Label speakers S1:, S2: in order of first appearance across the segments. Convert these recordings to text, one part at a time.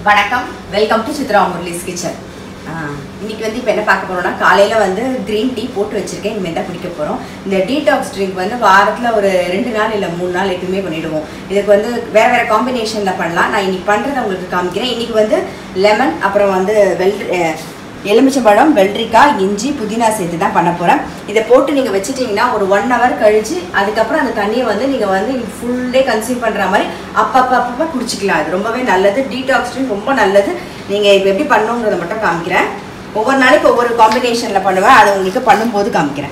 S1: வணக்கம் welcome to Chitra Murali's kitchen இன்னைக்கு வந்து இப்போ என்ன பார்க்க போறோம்னா காலையில் வந்து க்ரீன் டீ போட்டு வச்சிருக்கேன் இனிமேல் தான் குடிக்க போகிறோம் இந்த டீடாக்ஸ் ட்ரிங்க் வந்து வாரத்தில் ஒரு ரெண்டு நாள் இல்லை மூணு நாள் எப்பயுமே பண்ணிடுவோம் இதுக்கு வந்து வேறு வேறு காம்பினேஷனில் பண்ணலாம் நான் இன்னைக்கு பண்ணுறதை உங்களுக்கு காமிக்கிறேன் இன்னைக்கு வந்து லெமன் அப்புறம் வந்து வெள் எலுமிச்சம்பழம் வெள்ளரிக்காய் இஞ்சி புதினா சேர்த்து தான் பண்ண போகிறேன் இதை போட்டு நீங்கள் வச்சுட்டிங்கன்னா ஒரு ஒன் ஹவர் கழிச்சு அதுக்கப்புறம் அந்த தண்ணியை வந்து நீங்கள் வந்து ஃபுல் டே கன்சியூம் பண்ணுற மாதிரி அப்பப்போ அப்பப்போ குடிச்சிக்கலாம் அது ரொம்பவே நல்லது டீடாக்ஸ் ட்ரிங்க் ரொம்ப நல்லது நீங்கள் இப்போ எப்படி பண்ணணுங்கிறத மட்டும் காமிக்கிறேன் ஒவ்வொரு நாளைக்கு ஒவ்வொரு காம்பினேஷனில் பண்ணுவேன் அதை உங்களுக்கு பண்ணும்போது காமிக்கிறேன்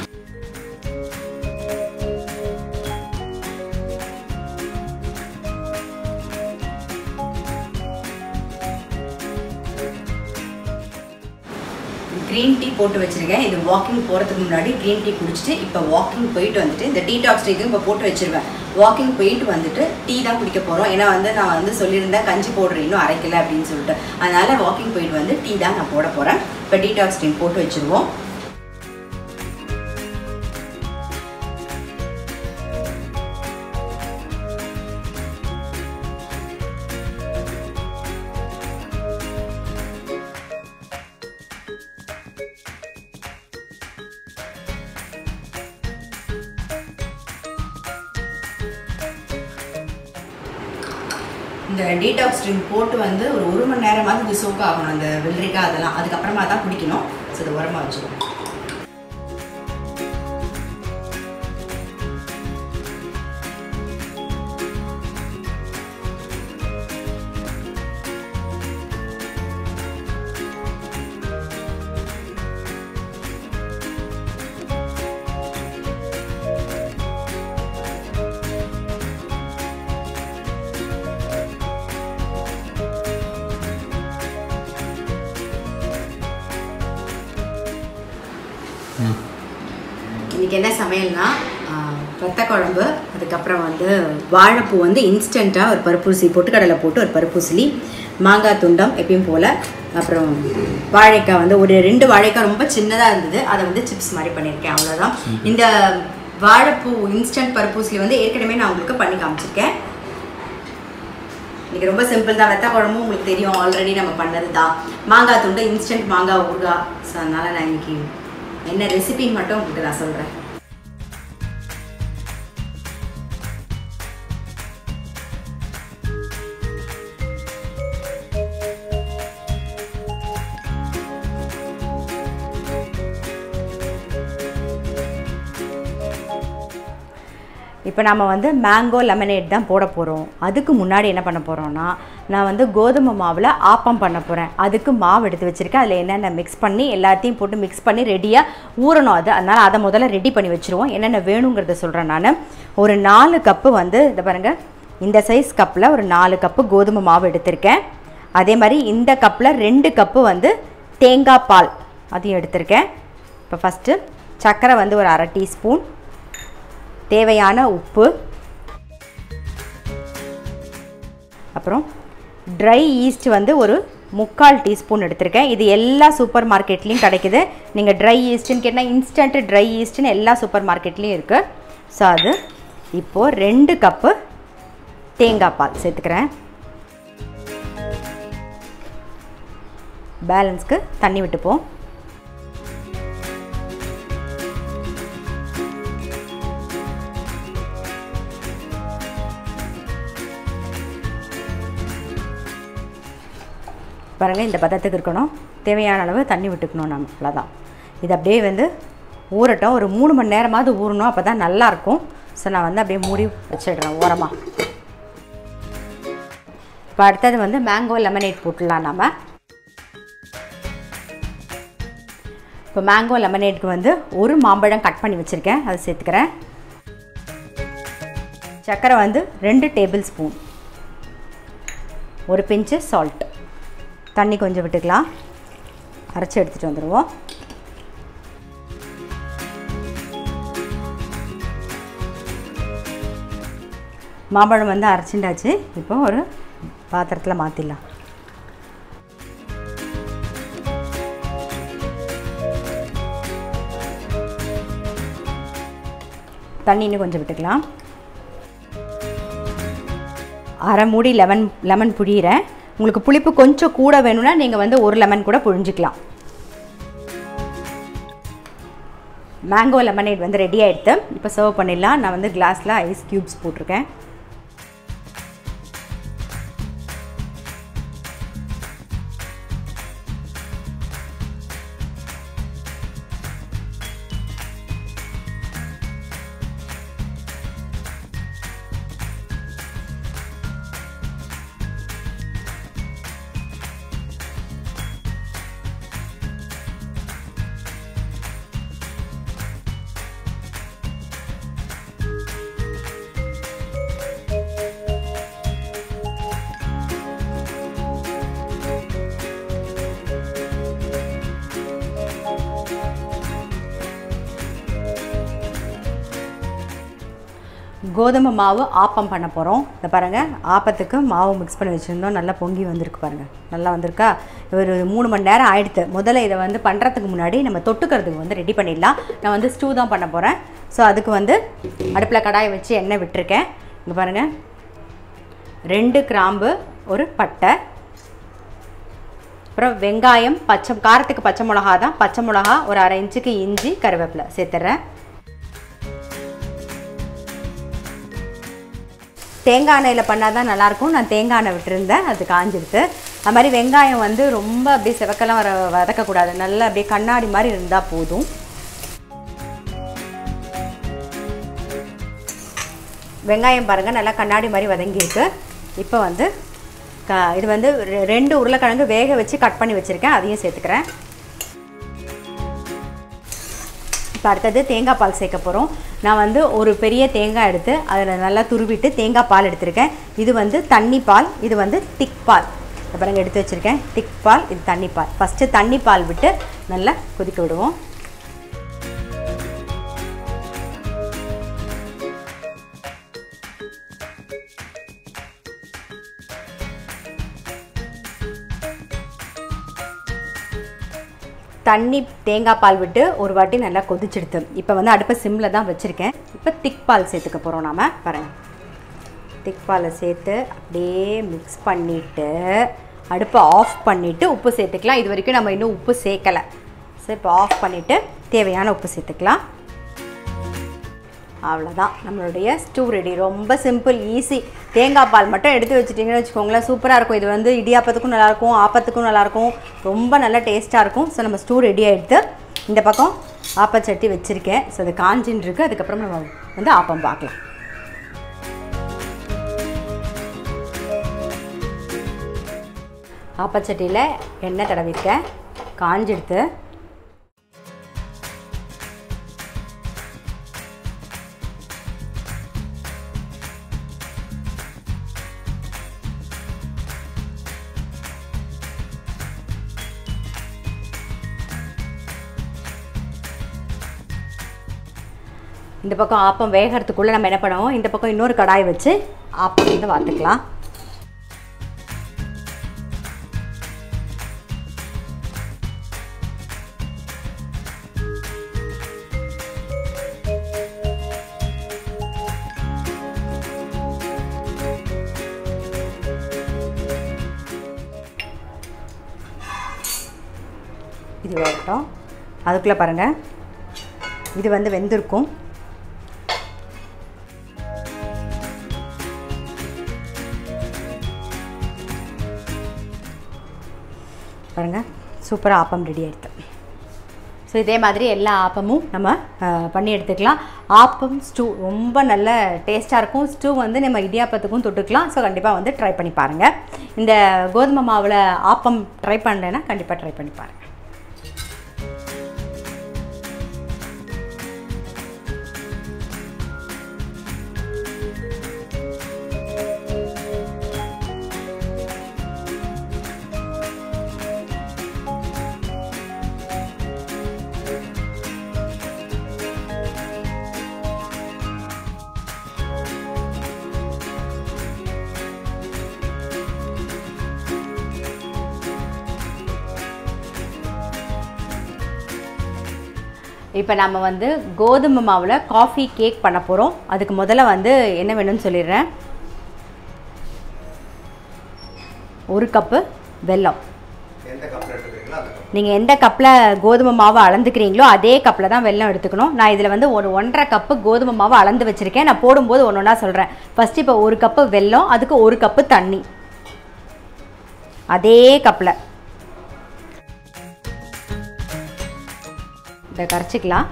S1: க்ரீன் டீ போட்டு வச்சிருக்கேன் இது வாக்கிங் போகிறதுக்கு முன்னாடி க்ரீன் டீ குடிச்சிட்டு இப்போ வாக்கிங் போயிட்டு வந்துட்டு இந்த டீடாக்ஸ் டீக்கும் இப்போ போட்டு வச்சிருவேன் வாக்கிங் போயிட்டு வந்துட்டு டீ தான் குடிக்க போகிறோம் ஏன்னா வந்து நான் வந்து சொல்லியிருந்தேன் கஞ்சி போடுறேன் இன்னும் அரைக்கல அப்படின்னு சொல்லிட்டு அதனால வாக்கிங் போயிட்டு வந்து டீ தான் நான் போட போகிறேன் இப்போ டீடாக்ஸ் டீ போட்டு வச்சிருவோம் இந்த டீடாக்ஸ் ட்ரிங்க் போட்டு வந்து ஒரு ஒரு மணி நேரமாவது இது சோக் ஆகணும் அந்த வெள்ளரிக்காய் அதெல்லாம் அதுக்கப்புறமா தான் குடிக்கணும் ஸோ இது உரமாக வச்சுக்கணும் இன்றைக்கி என்ன சமையல்னா ரத்த குழம்பு அதுக்கப்புறம் வந்து வாழைப்பூ வந்து இன்ஸ்டண்ட்டாக ஒரு பருப்பூசி பொட்டுக்கடலை போட்டு ஒரு பருப்பூசிலி மாங்காய் துண்டம் எப்பயும் போல் அப்புறம் வாழைக்காய் வந்து ஒரு ரெண்டு வாழைக்காய் ரொம்ப சின்னதாக இருந்தது அதை வந்து சிப்ஸ் மாதிரி பண்ணியிருக்கேன் அவ்வளோதான் இந்த வாழைப்பூ இன்ஸ்டன்ட் பருப்பூசிலி வந்து ஏற்கனவே நான் உங்களுக்கு பண்ணி காமிச்சிருக்கேன் இன்றைக்கி ரொம்ப சிம்பிள் தான் வெத்த குழம்பும் உங்களுக்கு தெரியும் ஆல்ரெடி நம்ம பண்ணது தான் மாங்காய் துண்டு இன்ஸ்டன்ட் மாங்காய் ஊறுகாய் ஸோ அதனால் நான் இன்னைக்கு என்ன ரெசிபின்னு மட்டும் உங்களுக்கு நான் சொல்கிறேன் இப்போ நம்ம வந்து மேங்கோ லெமனேட் தான் போட போகிறோம் அதுக்கு முன்னாடி என்ன பண்ண போகிறோம்னா நான் வந்து கோதுமை மாவில் ஆப்பம் பண்ண போகிறேன் அதுக்கு மாவு எடுத்து வச்சுருக்கேன் அதில் என்னென்ன மிக்ஸ் பண்ணி எல்லாத்தையும் போட்டு மிக்ஸ் பண்ணி ரெடியாக ஊறணும் அது அதனால் அதை முதல்ல ரெடி பண்ணி வச்சுருவோம் என்னென்ன வேணுங்கிறத சொல்கிறேன் நான் ஒரு நாலு கப்பு வந்து இதை பாருங்கள் இந்த சைஸ் கப்பில் ஒரு நாலு கப்பு கோதுமை மாவு எடுத்திருக்கேன் அதே மாதிரி இந்த கப்பில் ரெண்டு கப்பு வந்து தேங்காய் பால் அதையும் எடுத்திருக்கேன் இப்போ ஃபஸ்ட்டு சர்க்கரை வந்து ஒரு அரை டீஸ்பூன் தேவையான உப்பு அப்புறம் ட்ரை ஈஸ்ட் வந்து ஒரு முக்கால் டீஸ்பூன் எடுத்திருக்கேன் இது எல்லா சூப்பர் மார்க்கெட்லேயும் கிடைக்குது நீங்கள் ட்ரை ஈஸ்ட்டுன்னு கேட்டால் இன்ஸ்டன்ட் ட்ரை ஈஸ்ட்டுன்னு எல்லா சூப்பர் மார்க்கெட்லேயும் இருக்குது ஸோ அது இப்போது ரெண்டு கப்பு தேங்காய் பால் சேர்த்துக்கிறேன் பேலன்ஸ்க்கு தண்ணி விட்டுப்போம் பாருங்கள் இந்த பதத்துக்கு இருக்கணும் தேவையான அளவு தண்ணி விட்டுக்கணும் நம்ம அவ்வளோதான் இது அப்படியே வந்து ஊறட்டும் ஒரு மூணு மணி நேரமாவது ஊறணும் அப்போ தான் நல்லாயிருக்கும் ஸோ நான் வந்து அப்படியே மூடி வச்சிடுறேன் ஓரமாக இப்போ அடுத்தது வந்து மேங்கோ லெமனேட் போட்டுடலாம் நம்ம இப்போ மேங்கோ லெமனேட்க்கு வந்து ஒரு மாம்பழம் கட் பண்ணி வச்சுருக்கேன் அதை சேர்த்துக்கிறேன் சர்க்கரை வந்து ரெண்டு டேபிள் ஸ்பூன் ஒரு பிஞ்சு சால்ட் தண்ணி கொஞ்சம் விட்டுக்கலாம் அரைச்சி எடுத்துகிட்டு வந்துடுவோம் மாம்பழம் வந்து அரைச்சிண்டாச்சு இப்போ ஒரு பாத்திரத்தில் மாற்றிடலாம் தண்ணி இன்னும் கொஞ்சம் விட்டுக்கலாம் அரை மூடி லெமன் லெமன் புழியிறேன் உங்களுக்கு புளிப்பு கொஞ்சம் கூட வேணும்னா நீங்கள் வந்து ஒரு லெமன் கூட புழிஞ்சிக்கலாம் மேங்கோ லெமனேட் வந்து ரெடி ஆகிடுது இப்போ சர்வ் பண்ணிடலாம் நான் வந்து கிளாஸில் ஐஸ் க்யூப்ஸ் போட்டிருக்கேன் கோதுமை மாவு ஆப்பம் பண்ண போகிறோம் இந்த பாருங்கள் ஆப்பத்துக்கு மாவு மிக்ஸ் பண்ணி வச்சுருந்தோம் நல்லா பொங்கி வந்திருக்கு பாருங்கள் நல்லா வந்திருக்கா ஒரு மூணு மணி நேரம் ஆயிடுத்து முதல்ல இதை வந்து பண்ணுறதுக்கு முன்னாடி நம்ம தொட்டுக்கிறதுக்கு வந்து ரெடி பண்ணிடலாம் நான் வந்து ஸ்டூ தான் பண்ண போகிறேன் ஸோ அதுக்கு வந்து அடுப்பில் கடாயை வச்சு எண்ணெய் விட்டுருக்கேன் இங்கே பாருங்கள் ரெண்டு கிராம்பு ஒரு பட்டை அப்புறம் வெங்காயம் பச்சை காரத்துக்கு பச்சை மிளகா தான் பச்சை மிளகா ஒரு அரை இன்ச்சுக்கு இஞ்சி கருவேப்பிலை சேர்த்துட்றேன் தேங்காய் எண்ணெயில் பண்ணால் தான் நல்லாயிருக்கும் நான் தேங்காய் எண்ணெய் விட்டுருந்தேன் அது காஞ்சிடுது அது மாதிரி வெங்காயம் வந்து ரொம்ப அப்படியே செவக்கெல்லாம் வர வதக்கக்கூடாது நல்லா அப்படியே கண்ணாடி மாதிரி இருந்தால் போதும் வெங்காயம் பாருங்கள் நல்லா கண்ணாடி மாதிரி வதங்கியிருக்கு இப்போ வந்து க இது வந்து ரெ- ரெண்டு உருளைக்கிழங்கு வேக வச்சு கட் பண்ணி வச்சுருக்கேன் அதையும் சேர்த்துக்கிறேன் இப்போ அடுத்தது தேங்காய் பால் சேர்க்க போகிறோம் நான் வந்து ஒரு பெரிய தேங்காய் எடுத்து அதில் நல்லா துருவிட்டு தேங்காய் பால் எடுத்திருக்கேன் இது வந்து தண்ணி பால் இது வந்து திக் பால் இதை பாருங்க எடுத்து வச்சுருக்கேன் திக் பால் இது தண்ணி பால் ஃபஸ்ட்டு தண்ணி பால் விட்டு நல்லா கொதிக்க விடுவோம் தண்ணி தேங்காய் பால் விட்டு ஒரு வாட்டி நல்லா கொதிச்சிடுது இப்போ வந்து அடுப்பை சிம்மில் தான் வச்சுருக்கேன் இப்போ திக் பால் சேர்த்துக்க போகிறோம் நாம பாருங்கள் திக் பாலை சேர்த்து அப்படியே மிக்ஸ் பண்ணிவிட்டு அடுப்பை ஆஃப் பண்ணிவிட்டு உப்பு சேர்த்துக்கலாம் இது வரைக்கும் நம்ம இன்னும் உப்பு சேர்க்கலை ஸோ இப்போ ஆஃப் பண்ணிவிட்டு தேவையான உப்பு சேர்த்துக்கலாம் அவ்வளோதான் நம்மளுடைய ஸ்டூ ரெடி ரொம்ப சிம்பிள் ஈஸி தேங்காய் பால் மட்டும் எடுத்து வச்சுட்டிங்கன்னு வச்சுக்கோங்களேன் சூப்பராக இருக்கும் இது வந்து இடியாப்பத்துக்கும் நல்லாயிருக்கும் ஆப்பத்துக்கும் நல்லாயிருக்கும் ரொம்ப நல்லா டேஸ்ட்டாக இருக்கும் ஸோ நம்ம ஸ்டூ ரெடி ஆகிடுது இந்த பக்கம் ஆப்பச்சட்டி வச்சுருக்கேன் ஸோ அது காஞ்சின்னு இருக்கு அதுக்கப்புறம் நம்ம வந்து ஆப்பம் பார்க்கலாம் ஆப்பச்சட்டியில் எண்ணெய் தடவிருக்கேன் காஞ்சிடுத்து இந்த பக்கம் ஆப்பம் வேகிறதுக்குள்ளே நம்ம என்ன பண்ணுவோம் இந்த பக்கம் இன்னொரு கடாய் வச்சு ஆப்பம் வந்து வாத்துக்கலாம் இது வேகட்டும் அதுக்குள்ளே பாருங்கள் இது வந்து வெந்திருக்கும் பாருங்கள் சூப்பராக ஆப்பம் ரெடி ஆயிடுது ஸோ இதே மாதிரி எல்லா ஆப்பமும் நம்ம அஹ், பண்ணி எடுத்துக்கலாம் ஆப்பம் ஸ்டூ ரொம்ப நல்ல டேஸ்ட்டாக இருக்கும் ஸ்டூ வந்து நம்ம இடியாப்பத்துக்கும் தொட்டுக்கலாம் ஸோ கண்டிப்பாக வந்து ட்ரை பண்ணி பாருங்கள் இந்த கோதுமை மாவில் ஆப்பம் ட்ரை பண்ணலைன்னா கண்டிப்பாக ட்ரை பண்ணி பாருங்கள் இப்போ நம்ம வந்து கோதுமை மாவில் காஃபி கேக் பண்ண போகிறோம் அதுக்கு முதல்ல வந்து என்ன வேணும்னு சொல்லிடுறேன்
S2: ஒரு கப்பு வெல்லம்
S3: எந்த கப்பில் எடுத்துக்கிறீங்களோ அந்த கப்
S2: நீங்கள் எந்த கப்பில் கோதுமை மாவு அளந்துக்கிறீங்களோ அதே கப்பில் தான் வெல்லம் எடுத்துக்கணும் நான் இதில் வந்து ஒரு ஒன்றரை கப்பு கோதுமை மாவு அளந்து வச்சுருக்கேன் நான் போடும்போது ஒன்று ஒன்றா சொல்கிறேன் ஃபஸ்ட்டு இப்போ ஒரு கப்பு வெல்லம் அதுக்கு ஒரு கப்பு தண்ணி அதே கப்பில் இதை கரைச்சிக்கலாம்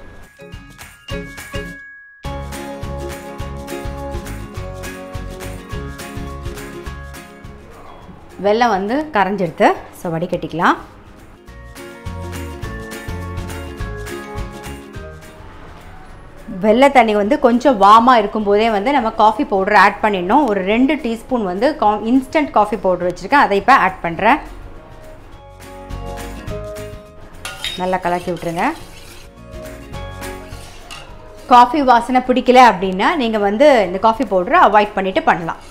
S2: வெல்லம் வந்து கரைஞ்சிடுத்து ஸோ வடிகட்டிக்கலாம் வெள்ளை தண்ணி வந்து கொஞ்சம் வார்மாக இருக்கும்போதே வந்து நம்ம காஃபி பவுடர் ஆட் பண்ணிடணும் ஒரு ரெண்டு டீஸ்பூன் வந்து கா இன்ஸ்டன்ட் காஃபி பவுடர் வச்சுருக்கேன் அதை இப்போ ஆட் பண்ணுறேன் நல்லா கலக்கி விட்டுருங்க காஃபி வாசனை பிடிக்கல அப்படின்னா நீங்கள் வந்து இந்த காஃபி பவுடரை அவாய்ட் பண்ணிவிட்டு பண்ணலாம்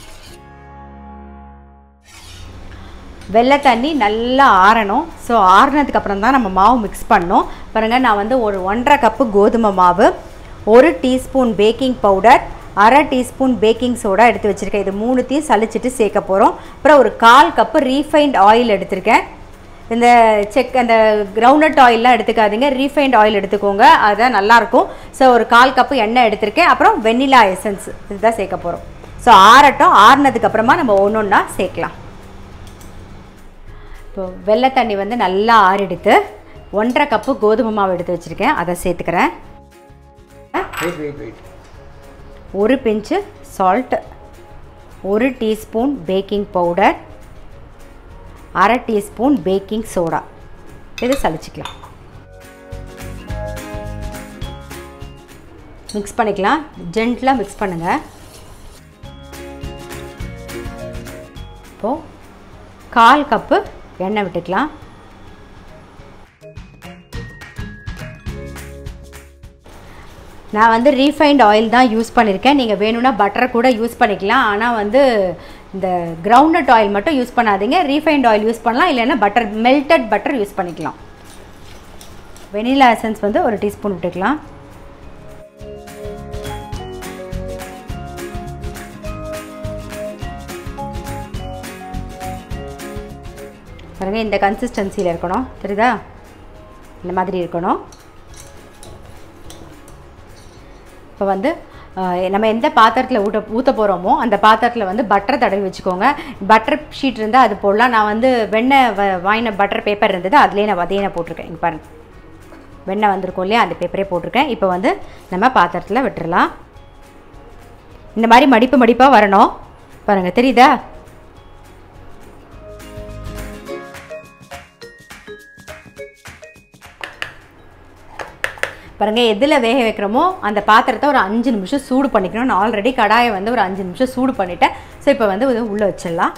S2: வெள்ளை தண்ணி நல்லா ஆறணும் ஸோ ஆறுனதுக்கு அப்புறம் தான் நம்ம மாவு மிக்ஸ் பண்ணணும் பாருங்கள் நான் வந்து ஒரு ஒன்றரை கப்பு கோதுமை மாவு ஒரு டீஸ்பூன் பேக்கிங் பவுடர் அரை டீஸ்பூன் பேக்கிங் சோடா எடுத்து வச்சுருக்கேன் இது மூணுத்தையும் சலிச்சிட்டு சேர்க்க போகிறோம் அப்புறம் ஒரு கால் கப்பு ரீஃபைண்ட் ஆயில் எடுத்திருக்கேன் இந்த செக் அந்த கிரவுண்ட்நட் ஆயிலெலாம் எடுத்துக்காதீங்க ரீஃபைண்ட் ஆயில் எடுத்துக்கோங்க அதுதான் நல்லாயிருக்கும் ஸோ ஒரு கால் கப்பு எண்ணெய் எடுத்திருக்கேன் அப்புறம் வெண்ணிலா எசன்ஸ் இதுதான் சேர்க்க போகிறோம் ஸோ ஆறட்டும் ஆறுனதுக்கு அப்புறமா நம்ம ஒன்று ஒன்றா சேர்க்கலாம் இப்போ வெள்ளை தண்ணி வந்து நல்லா ஆறிடுத்து ஒன்றரை கப்பு கோதுமை மாவு எடுத்து வச்சுருக்கேன் அதை சேர்த்துக்கிறேன்
S3: வெயிட் வெயிட் வெயிட்
S2: ஒரு பிஞ்சு சால்ட் ஒரு டீஸ்பூன் பேக்கிங் பவுடர் அரை டீஸ்பூன் பேக்கிங் சோடா இது சலிச்சிக்கலாம் மிக்ஸ் பண்ணிக்கலாம் ஜென்டிலாக மிக்ஸ் பண்ணுங்கள் இப்போது கால் கப்பு எண்ணெய் விட்டுக்கலாம் நான் வந்து ரீஃபைண்ட் ஆயில் தான் யூஸ் பண்ணியிருக்கேன் நீங்கள் வேணும்னா பட்டர் கூட யூஸ் பண்ணிக்கலாம் ஆனால் வந்து இந்த கிரவுண்டட் ஆயில் மட்டும் யூஸ் பண்ணாதீங்க ரீஃபைண்ட் ஆயில் யூஸ் பண்ணலாம் இல்லைன்னா பட்டர் மெல்டட் பட்டர் யூஸ் பண்ணிக்கலாம் வெனிலா எசன்ஸ் வந்து ஒரு டீஸ்பூன் விட்டுக்கலாம் பாருங்க இந்த கன்சிஸ்டன்சியில் இருக்கணும் தெரியுதா இந்த மாதிரி இருக்கணும் இப்போ வந்து அஹ், நம்ம எந்த பாத்திரத்தில் ஊட்ட ஊற்ற போகிறோமோ அந்த பாத்திரத்தில் வந்து பட்டர் தடவி வச்சுக்கோங்க பட்டர் ஷீட் இருந்தால் அது போடலாம் நான் வந்து வெண்ணெய் வ வாங்கின பட்டர் பேப்பர் இருந்தது அதுலேயே நான் அதையே நான் போட்டிருக்கேன் இங்கே பாருங்க வெண்ணெய் வந்திருக்கும் இல்லையா அந்த பேப்பரே போட்டிருக்கேன் இப்போ வந்து நம்ம பாத்திரத்தில் விட்டுறலாம் இந்த மாதிரி மடிப்பு மடிப்பாக வரணும் பாருங்கள் தெரியுதா பாருங்கள் எதில் வேக வைக்கிறோமோ அந்த பாத்திரத்தை ஒரு அஞ்சு நிமிஷம் சூடு பண்ணிக்கணும் நான் ஆல்ரெடி கடாயை வந்து ஒரு அஞ்சு நிமிஷம் சூடு பண்ணிட்டேன் ஸோ இப்போ வந்து இது உள்ளே வச்சிடலாம்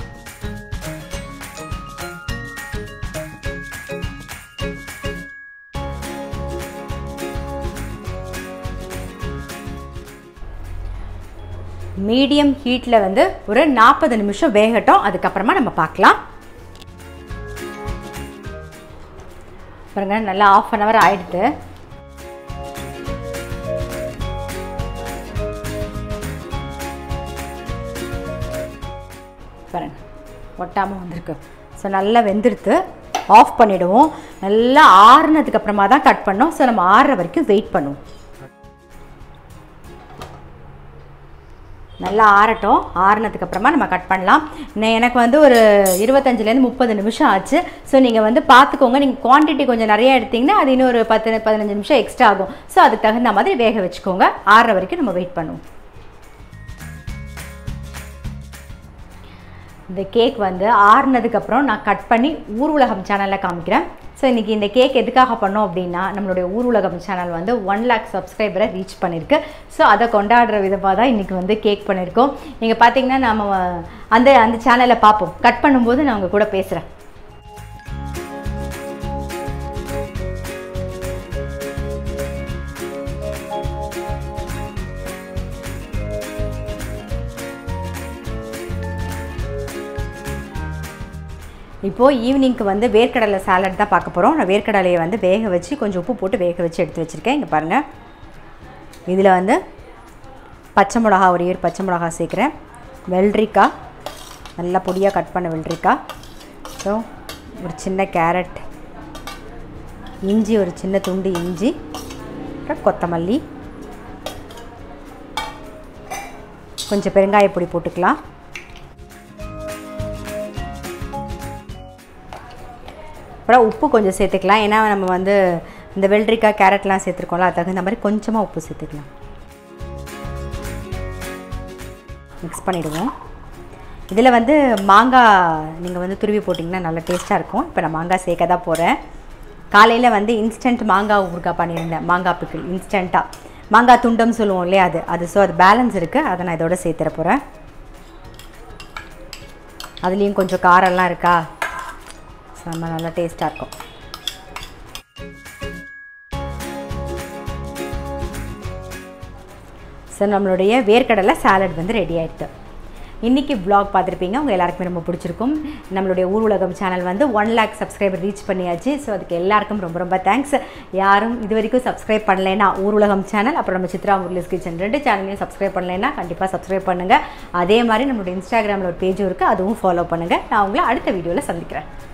S2: மீடியம் ஹீட்டில் வந்து ஒரு நாற்பது நிமிஷம் வேகட்டும் அதுக்கப்புறமா நம்ம பார்க்கலாம் பாருங்க நல்லா ஆஃப் அன் ஹவர் ஆயிடுது பாருங்க ஒட்டாமல் வந்திருக்கு ஸோ நல்லா வெந்துடுத்து ஆஃப் பண்ணிவிடுவோம் நல்லா ஆறுனதுக்கு அப்புறமா தான் கட் பண்ணோம் ஸோ நம்ம ஆறுற வரைக்கும் வெயிட் பண்ணுவோம் நல்லா ஆறட்டும் ஆறுனதுக்கு அப்புறமா நம்ம கட் பண்ணலாம் நான் எனக்கு வந்து ஒரு இருபத்தஞ்சிலேருந்து முப்பது நிமிஷம் ஆச்சு ஸோ நீங்கள் வந்து பார்த்துக்கோங்க நீங்கள் குவான்டிட்டி கொஞ்சம் நிறைய எடுத்தீங்கன்னா அது இன்னும் ஒரு பத்து பதினஞ்சு நிமிஷம் எக்ஸ்ட்ரா ஆகும் ஸோ அதுக்கு தகுந்த மாதிரி வேக வச்சுக்கோங்க ஆறுற வரைக்கும் நம்ம வெயிட் பண்ணுவோம் இந்த கேக் வந்து ஆறுனதுக்கப்புறம் நான் கட் பண்ணி ஊர் உலகம் சேனலில் காமிக்கிறேன் ஸோ இன்றைக்கி இந்த கேக் எதுக்காக பண்ணோம் அப்படின்னா நம்மளுடைய ஊர் உலகம் சேனல் வந்து ஒன் லேக் சப்ஸ்கிரைபரை ரீச் பண்ணியிருக்கு ஸோ அதை கொண்டாடுற விதமாக தான் இன்றைக்கி வந்து கேக் பண்ணியிருக்கோம் நீங்கள் பார்த்தீங்கன்னா நம்ம அந்த அந்த சேனலை பார்ப்போம் கட் பண்ணும்போது நான் உங்கள் கூட பேசுகிறேன் இப்போது ஈவினிங்க்கு வந்து வேர்க்கடலை சாலட் தான் பார்க்க போகிறோம் நான் வேர்க்கடலையை வந்து வேக வச்சு கொஞ்சம் உப்பு போட்டு வேக வச்சு எடுத்து வச்சுருக்கேன் இங்கே பாருங்கள் இதில் வந்து பச்சை மிளகா ஒரு ஏழு பச்சை மிளகா சேர்க்குறேன் வெள்ளரிக்காய் நல்லா பொடியாக கட் பண்ண வெள்ளரிக்காய் ஸோ ஒரு சின்ன கேரட் இஞ்சி ஒரு சின்ன துண்டு இஞ்சி அப்புறம் கொத்தமல்லி கொஞ்சம் பெருங்காய பொடி போட்டுக்கலாம் அப்புறம் உப்பு கொஞ்சம் சேர்த்துக்கலாம் ஏன்னா நம்ம வந்து இந்த வெள்ளரிக்காய் கேரட்லாம் சேர்த்துருக்கோம்ல அது தகுந்த மாதிரி கொஞ்சமாக உப்பு சேர்த்துக்கலாம் மிக்ஸ் பண்ணிவிடுவோம் இதில் வந்து மாங்காய் நீங்கள் வந்து துருவி போட்டிங்கன்னா நல்லா டேஸ்ட்டாக இருக்கும் இப்போ நான் மாங்காய் சேர்க்க தான் போகிறேன் காலையில் வந்து இன்ஸ்டன்ட் மாங்காய் ஊறுகாய் பண்ணியிருந்தேன் மாங்காய் பிக்கிள் இன்ஸ்டண்ட்டாக மாங்காய் துண்டம் சொல்லுவோம் இல்லையா அது அது ஸோ அது பேலன்ஸ் இருக்குது அதை நான் இதோட சேர்த்துற போகிறேன் அதுலேயும் கொஞ்சம் காரம்லாம் இருக்கா செம்ம நல்லா டேஸ்ட்டாக இருக்கும் ஸோ நம்மளுடைய வேர்க்கடலை சாலட் வந்து ரெடி ஆயிடுது இன்றைக்கி vlog பார்த்துருப்பீங்க உங்கள் எல்லாருக்குமே ரொம்ப பிடிச்சிருக்கும் நம்மளுடைய ஊர் உலகம் சேனல் வந்து ஒன் லேக் சப்ஸ்கிரைபர் ரீச் பண்ணியாச்சு ஸோ அதுக்கு எல்லாருக்கும் ரொம்ப ரொம்ப தேங்க்ஸ் யாரும் இது வரைக்கும் சப்ஸ்கிரைப் பண்ணலைன்னா ஊர் உலகம் சேனல் அப்புறம் நம்ம சித்ரா முரளிஸ் கிச்சன் ரெண்டு சேனலையும் சப்ஸ்கிரைப் பண்ணலைன்னா கண்டிப்பாக சப்ஸ்கிரைப் பண்ணுங்கள் அதே மாதிரி நம்மளுடைய இன்ஸ்டாகிராமில் ஒரு பேஜும் இருக்குது அதுவும் ஃபாலோ பண்ணுங்கள் நான் உங்களை அடுத்த வீடியோவில் சந்திக்கிறேன்